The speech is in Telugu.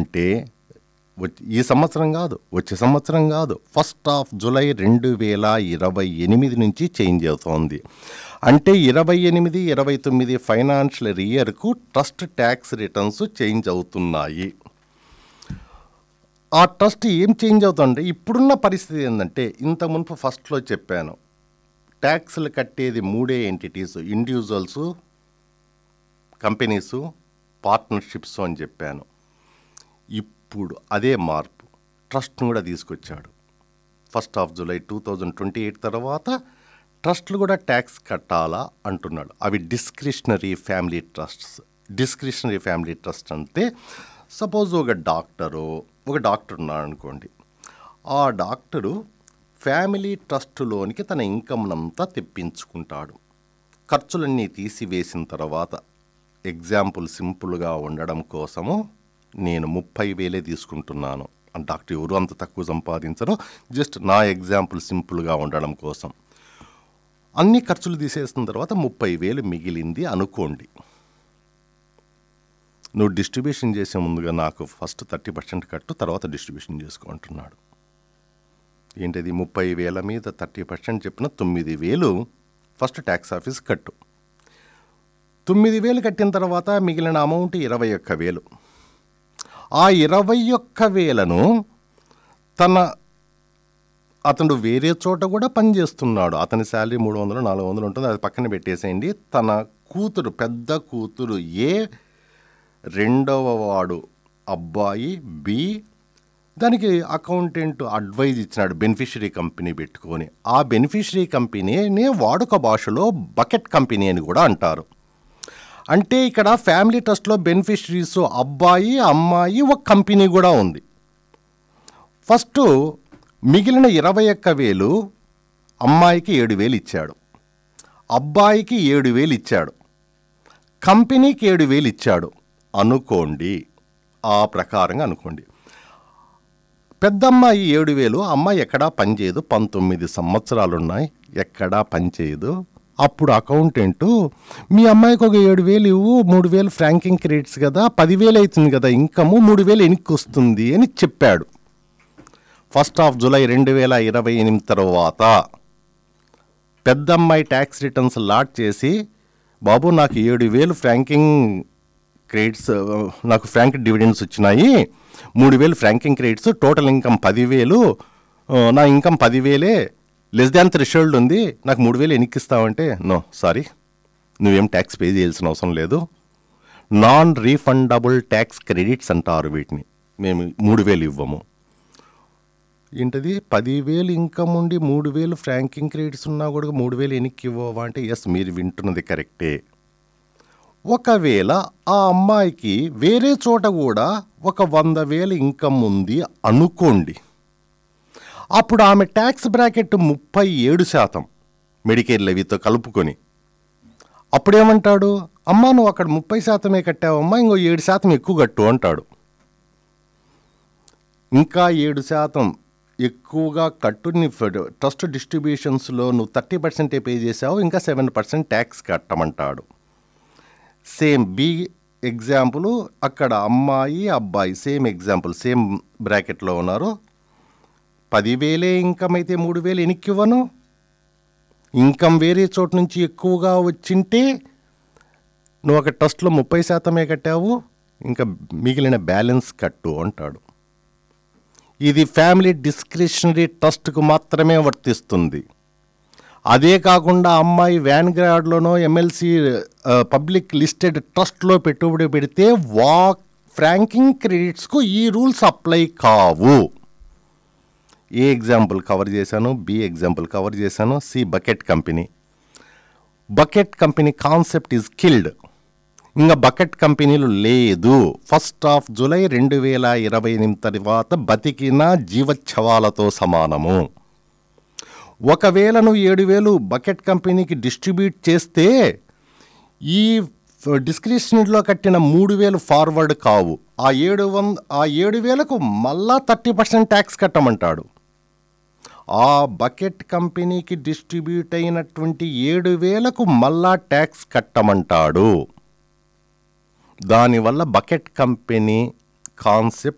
అంటే వచ్చి- ఈ సంవత్సరం కాదు వచ్చే సంవత్సరం కాదు ఫస్ట్ ఆఫ్ జూలై రెండు వేల ఇరవై ఎనిమిది నుంచి చేంజ్ అవుతోంది అంటే ఇరవై ఎనిమిది ఇరవై తొమ్మిది ఫైనాన్షియల్ ఇయర్కు ట్రస్ట్ ట్యాక్స్ రిటర్న్స్ చేంజ్ అవుతున్నాయి ఆ ట్రస్ట్ ఏం చేంజ్ అవుతుందంటే ఇప్పుడున్న పరిస్థితి ఏంటంటే ఇంత మునుపు ఫస్ట్లో చెప్పాను ట్యాక్స్లు కట్టేది మూడే ఎంటిటీస్ ఇండివిజువల్స్ కంపెనీసు పార్ట్నర్షిప్స్ అని చెప్పాను ఇప్పుడు అదే మార్పు ట్రస్ట్ను కూడా తీసుకొచ్చాడు first of July two thousand twenty eight తర్వాత ట్రస్ట్లు కూడా ట్యాక్స్ కట్టాలా అంటున్నాడు అవి discretionary family trusts discretionary family trust అంటే సపోజ్ ఒక డాక్టరు ఒక డాక్టర్ ఉన్నాడు అనుకోండి ఆ డాక్టరు ఫ్యామిలీ ట్రస్టులోనికి తన ఇన్కమ్నంతా తెప్పించుకుంటాడు ఖర్చులన్నీ తీసివేసిన తర్వాత ఎగ్జాంపుల్ సింపుల్గా ఉండడం కోసము నేను ముప్పై వేలే తీసుకుంటున్నాను ఆ డాక్టర్ ఎవరు అంత తక్కువ సంపాదించరు జస్ట్ నా ఎగ్జాంపుల్ సింపుల్గా ఉండడం కోసం అన్ని ఖర్చులు తీసేసిన తర్వాత ముప్పై వేలు మిగిలింది అనుకోండి నువ్వు డిస్ట్రిబ్యూషన్ చేసే ముందుగా నాకు ఫస్ట్ థర్టీ పర్సెంట్ కట్టు తర్వాత డిస్ట్రిబ్యూషన్ చేసుకో అంటున్నాడు ఏంటిది ముప్పై వేల మీద థర్టీ పర్సెంట్ చెప్పిన తొమ్మిది వేలు ఫస్ట్ ట్యాక్స్ ఆఫీస్ కట్టు తొమ్మిది వేలు కట్టిన తర్వాత మిగిలిన అమౌంట్ ఇరవై ఒక్క వేలు ఆ ఇరవై ఒక్క వేలను తన అతడు వేరే చోట కూడా పనిచేస్తున్నాడు అతని శాలరీ మూడు వందలు నాలుగు వందలు ఉంటుంది అది పక్కన పెట్టేసేయండి తన కూతురు పెద్ద కూతురు ఏ రెండవ వాడు అబ్బాయి బి దానికి అకౌంటెంట్ అడ్వైజ్ ఇచ్చినాడు బెనిఫిషరీ కంపెనీ పెట్టుకొని ఆ బెనిఫిషరీ కంపెనీని వాడుక భాషలో బకెట్ కంపెనీ అని కూడా అంటారు అంటే ఇక్కడ ఫ్యామిలీ ట్రస్ట్లో బెనిఫిషరీస్ అబ్బాయి అమ్మాయి ఒక కంపెనీ కూడా ఉంది ఫస్ట్ మిగిలిన ఇరవై ఒక్క వేలు అమ్మాయికి ఏడు వేలు ఇచ్చాడు అబ్బాయికి ఏడు వేలు ఇచ్చాడు కంపెనీకి ఏడు వేలు ఇచ్చాడు అనుకోండి ఆ ప్రకారంగా అనుకోండి పెద్దమ్మాయి ఏడు వేలు అమ్మాయి ఎక్కడా పనిచేయదు పంతొమ్మిది సంవత్సరాలు ఉన్నాయి ఎక్కడా పనిచేయదు అప్పుడు అకౌంటెంట్ మీ అమ్మాయికి ఒక ఏడు వేలు ఇవ్వు మూడు వేలు ఫ్రాంకింగ్ క్రెడిట్స్ కదా పదివేలు అవుతుంది కదా ఇన్కము మూడు వేలు వెనక్కి వస్తుంది అని చెప్పాడు ఫస్ట్ ఆఫ్ జూలై రెండు వేల ఇరవై ఎనిమిది తర్వాత పెద్దమ్మాయి ట్యాక్స్ రిటర్న్స్ లాట్ చేసి బాబు నాకు ఏడు వేలు ఫ్రాంకింగ్ క్రెడిట్స్ ఆ, నాకు ఫ్రాంక్ డివిడెండ్స్ వచ్చినాయి మూడు వేలు ఫ్రాంకింగ్ క్రెడిట్స్ టోటల్ ఇన్కమ్ పదివేలు ఆ, నా ఇన్కమ్ పదివేలే లెస్ దాన్ థ్రెషోల్డ్ ఉంది నాకు మూడు వేలు ఎన్నికిస్తావంటే నో సారీ నువ్వేం ట్యాక్స్ పే చేయాల్సిన అవసరం లేదు నాన్ రీఫండబుల్ ట్యాక్స్ క్రెడిట్స్ అంటారు వీటిని మేము మూడు వేలు ఇవ్వము ఏంటది పదివేలు ఇన్కమ్ ఉండి మూడు వేలు ఫ్రాంకింగ్ క్రెడిట్స్ ఉన్నా కూడా మూడు వేలు ఎన్నికి ఇవ్వవా అంటే ఎస్ మీరు వింటున్నది కరెక్టే ఒకవేళ ఆ అమ్మాయికి వేరే చోట కూడా ఒక వంద వేల ఇన్కమ్ ఉంది అనుకోండి అప్పుడు ఆమె ట్యాక్స్ బ్రాకెట్ ముప్పై ఏడు శాతం మెడికేర్ లెవీతో కలుపుకొని అప్పుడేమంటాడు అమ్మా నువ్వు అక్కడ ముప్పై శాతమే కట్టావమ్మా ఇంకో ఏడు శాతం ఎక్కువ కట్టు అంటాడు ఇంకా ఏడు శాతం ఎక్కువగా కట్టుని ట్రస్ట్ డిస్ట్రిబ్యూషన్స్లో నువ్వు థర్టీ పర్సెంటే పే చేసావు ఇంకా సెవెన్ పర్సెంట్ ట్యాక్స్ కట్టమంటాడు సేమ్ బి ఎగ్జాంపుల్ అక్కడ అమ్మాయి అబ్బాయి సేమ్ ఎగ్జాంపుల్ సేమ్ బ్రాకెట్లో ఉన్నారు పదివేలే ఇన్కమ్ అయితే మూడు వేలు వెనక్కి ఇవ్వను ఇన్కమ్ వేరే చోటు నుంచి ఎక్కువగా వచ్చింటే నువ్వు ఒక ట్రస్ట్లో ముప్పై శాతమే కట్టావు ఇంకా మిగిలిన బ్యాలెన్స్ కట్టు అంటాడు ఇది ఫ్యామిలీ డిస్క్రిషనరీ ట్రస్ట్కు మాత్రమే వర్తిస్తుంది అదే కాకుండా అమ్మాయి వ్యాన్ గ్రాడ్లోనో ఎమ్మెల్సీ పబ్లిక్ లిస్టెడ్ ట్రస్ట్లో పెట్టుబడి పెడితే వా ఫ్రాంకింగ్ క్రెడిట్స్కు ఈ రూల్స్ అప్లై కావు ఏ ఎగ్జాంపుల్ కవర్ చేశాను బి ఎగ్జాంపుల్ కవర్ చేశాను C bucket company bucket company concept is killed ఇంకా బకెట్ కంపెనీలు లేదు ఫస్ట్ ఆఫ్ జూలై రెండు వేల ఇరవై ఎనిమిది తర్వాత బతికిన జీవచ్ఛవాలతో సమానము ఒకవేళ నువ్వు ఏడు వేలు బకెట్ కంపెనీకి డిస్ట్రిబ్యూట్ చేస్తే ఈ డిస్క్రిప్షన్లో కట్టిన మూడు వేలు ఫార్వర్డ్ కావు ఆ ఏడు వంద ఆ ఏడు వేలకు మళ్ళా థర్టీ పర్సెంట్ ట్యాక్స్ కట్టమంటాడు ఆ బకెట్ కంపెనీకి డిస్ట్రిబ్యూట్ అయినటువంటి ఏడు వేలకు మళ్ళా ట్యాక్స్ కట్టమంటాడు దానివల్ల బకెట్ కంపెనీ కాన్సెప్ట్